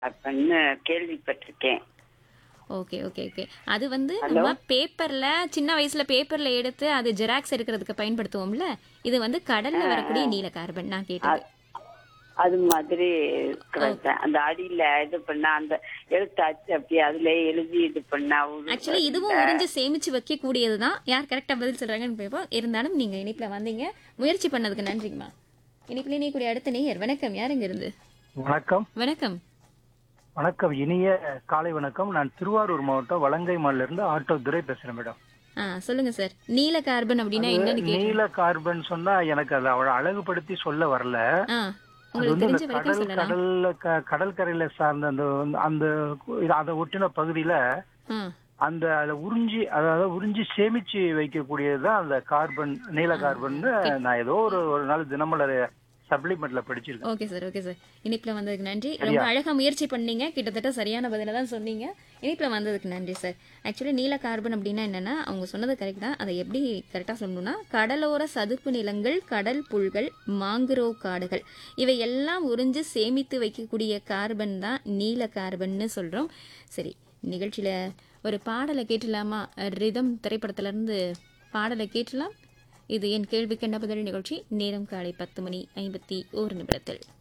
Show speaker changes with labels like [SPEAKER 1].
[SPEAKER 1] அப்படின்னு கேள்விப்பட்டிருக்கேன்
[SPEAKER 2] okay okay okay அது வந்து நம்ம பேப்பர்ல சின்ன வயசுல பேப்பர்ல எடுத்து அது ஜெராக்ஸ் எடுக்கிறதுக்கு பயன்படுத்துவோம்ல இது வந்து கடல்ல வரக்கூடிய நீல கார்பன் நான் கேட்டது
[SPEAKER 1] அது மாதிரி இருக்கிறது அந்த அடியில இது பண்ணா அந்த எழுத்தாச்சு அப்படி அதுல எழுதி இது பண்ணா ஒரு-
[SPEAKER 2] ஆக்சுவலி இதுவும் உறிஞ்சு சேமிச்சு வைக்க கூடியதுதான் யார் கரெக்டா பதில் சொல்றாங்கன்னு பார்ப்போம் இருந்தாலும் நீங்க இனிப்புல வந்தீங்க முயற்சி பண்ணதுக்கு நன்றிங்கம்மா இனிப்புல இணையக்கூடிய அடுத்த நேயர் வணக்கம் யாருங்க இருந்து
[SPEAKER 3] வணக்கம்
[SPEAKER 2] வணக்கம்
[SPEAKER 3] வணக்கம் இனிய காலை வணக்கம் நான் திருவாரூர் மாவட்டம் வலங்கைமான்ல இருந்து ஆட்டோ துரை பேசுறேன் மேடம்
[SPEAKER 2] ஆ சொல்லுங்க சார் நீல கார்பன் அப்படின்னா என்னன்னு கேட்டு
[SPEAKER 3] நீல கார்பன் சொன்னா எனக்கு அதை அவ்வளவு அழகுபடுத்தி சொல்ல வரல
[SPEAKER 2] ஆ
[SPEAKER 3] அது
[SPEAKER 2] உங்களுக்கு
[SPEAKER 3] வந்து இந்த
[SPEAKER 2] தெரிஞ்ச வரைக்கும்
[SPEAKER 3] கடல்
[SPEAKER 2] சொல்லலாம்
[SPEAKER 3] கடல்ல க- கடற்கரையில சார்ந்த அந்த அந்த இது- அதை ஒட்டின பகுதியில
[SPEAKER 2] ஆ
[SPEAKER 3] அந்த அதுல உறிஞ்சி அதாவது உறிஞ்சி சேமிச்சு வைக்கக்கூடியதுதான் அந்த கார்பன் நீல கார்பன் நான் ஏதோ ஒரு ஒரு நாள் தினமலர் சப்ளிமெண்ட்ல படிச்சிருக்கேன்
[SPEAKER 2] ஓகே சார் ஓகே சார் இனிப்புல வந்ததுக்கு நன்றி ரொம்ப அழகா முயற்சி பண்ணீங்க கிட்டத்தட்ட சரியான பதில தான் சொன்னீங்க இனிப்புல வந்ததுக்கு நன்றி சார் ஆக்சுவலி நீல கார்பன் அப்படின்னா என்னன்னா அவங்க சொன்னது கரெக்ட் தான் அதை எப்படி கரெக்டா சொல்லணும்னா கடலோர சதுப்பு நிலங்கள் கடல் புல்கள் மாங்குரோவ் காடுகள் இவை எல்லாம் உறிஞ்சு சேமித்து வைக்கக்கூடிய கார்பன் தான் நீல கார்பன்னு சொல்றோம் சரி நிகழ்ச்சியில ஒரு பாடலை கேட்டலாமா ரிதம் திரைப்படத்துல இருந்து பாடலை கேட்டலாம் இது என் கேள்விக்கு என்ன பதில் நிகழ்ச்சி நேரம் காலை பத்து மணி ஐம்பத்தி ஓரு நிமிடத்தில்